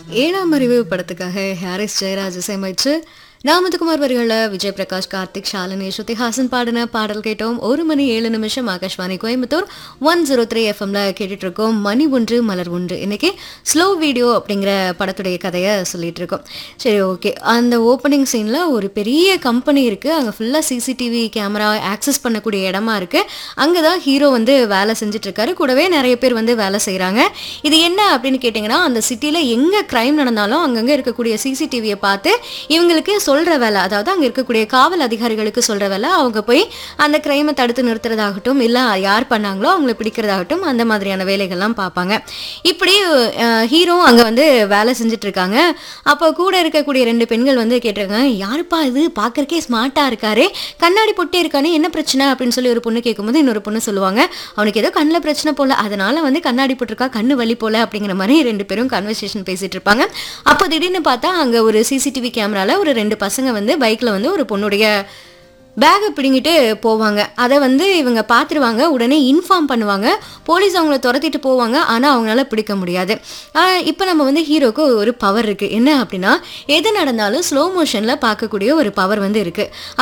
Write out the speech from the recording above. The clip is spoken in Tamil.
ஏழாம் அறிவு படத்துக்காக ஹாரிஸ் ஜெயராஜ் இசையமைச்சு நாமத்துக்குமார் வரிகளில் விஜய் பிரகாஷ் கார்த்திக் ஷாலினி ஸ்ருதி ஹாசன் பாடின பாடல் கேட்டோம் ஒரு மணி ஏழு நிமிஷம் Akashvani Coimbatore one zero three எஃப்எம்ல கேட்டுட்டு இருக்கோம் மணி ஒன்று மலர் ஒன்று இன்னைக்கு ஸ்லோ வீடியோ அப்படிங்கிற படத்துடைய கதையை சொல்லிட்டு இருக்கோம் சரி ஓகே அந்த ஓப்பனிங் சீனில் ஒரு பெரிய கம்பெனி இருக்கு அங்கே ஃபுல்லாக சிசிடிவி கேமரா ஆக்சஸ் பண்ணக்கூடிய இடமா இருக்கு அங்கே தான் ஹீரோ வந்து வேலை செஞ்சுட்டு இருக்காரு கூடவே நிறைய பேர் வந்து வேலை செய்கிறாங்க இது என்ன அப்படின்னு கேட்டிங்கன்னா அந்த சிட்டியில் எங்கே க்ரைம் நடந்தாலும் அங்கங்கே இருக்கக்கூடிய சிசிடிவியை பார்த்து இவங்களுக்கு சொல்கிற வேலை அதாவது அங்கே இருக்கக்கூடிய காவல் அதிகாரிகளுக்கு சொல்கிற வேலை அவங்க போய் அந்த க்ரைமை தடுத்து நிறுத்துறதாகட்டும் இல்லை யார் பண்ணாங்களோ அவங்கள பிடிக்கிறதாகட்டும் அந்த மாதிரியான வேலைகள்லாம் பார்ப்பாங்க இப்படி ஹீரோ அங்கே வந்து வேலை செஞ்சுட்டு இருக்காங்க அப்போ கூட இருக்கக்கூடிய ரெண்டு பெண்கள் வந்து கேட்டிருக்காங்க யாருப்பா இது பார்க்கறக்கே ஸ்மார்ட்டாக இருக்காரு கண்ணாடி பொட்டே இருக்கானே என்ன பிரச்சனை அப்படின்னு சொல்லி ஒரு பொண்ணு கேட்கும்போது இன்னொரு பொண்ணு சொல்லுவாங்க அவனுக்கு ஏதோ கண்ணில் பிரச்சனை போல அதனால வந்து கண்ணாடி போட்டிருக்கா கண்ணு வலி போல அப்படிங்கிற மாதிரி ரெண்டு பேரும் கன்வர்சேஷன் பேசிட்டு இருப்பாங்க அப்போ திடீர்னு பார்த்தா அங்கே ஒரு சிசிடிவி கேமரால ஒரு ரெண்டு பசங்க வந்து பைக்கில் வந்து ஒரு பொண்ணுடைய பேகை பிடுங்கிட்டு போவாங்க அதை வந்து இவங்க பார்த்துருவாங்க உடனே இன்ஃபார்ம் பண்ணுவாங்க போலீஸ் அவங்கள துரத்திட்டு போவாங்க ஆனால் அவங்களால பிடிக்க முடியாது இப்போ நம்ம வந்து ஹீரோக்கு ஒரு பவர் இருக்குது என்ன அப்படின்னா எது நடந்தாலும் ஸ்லோ மோஷனில் பார்க்கக்கூடிய ஒரு பவர் வந்து இருக்குது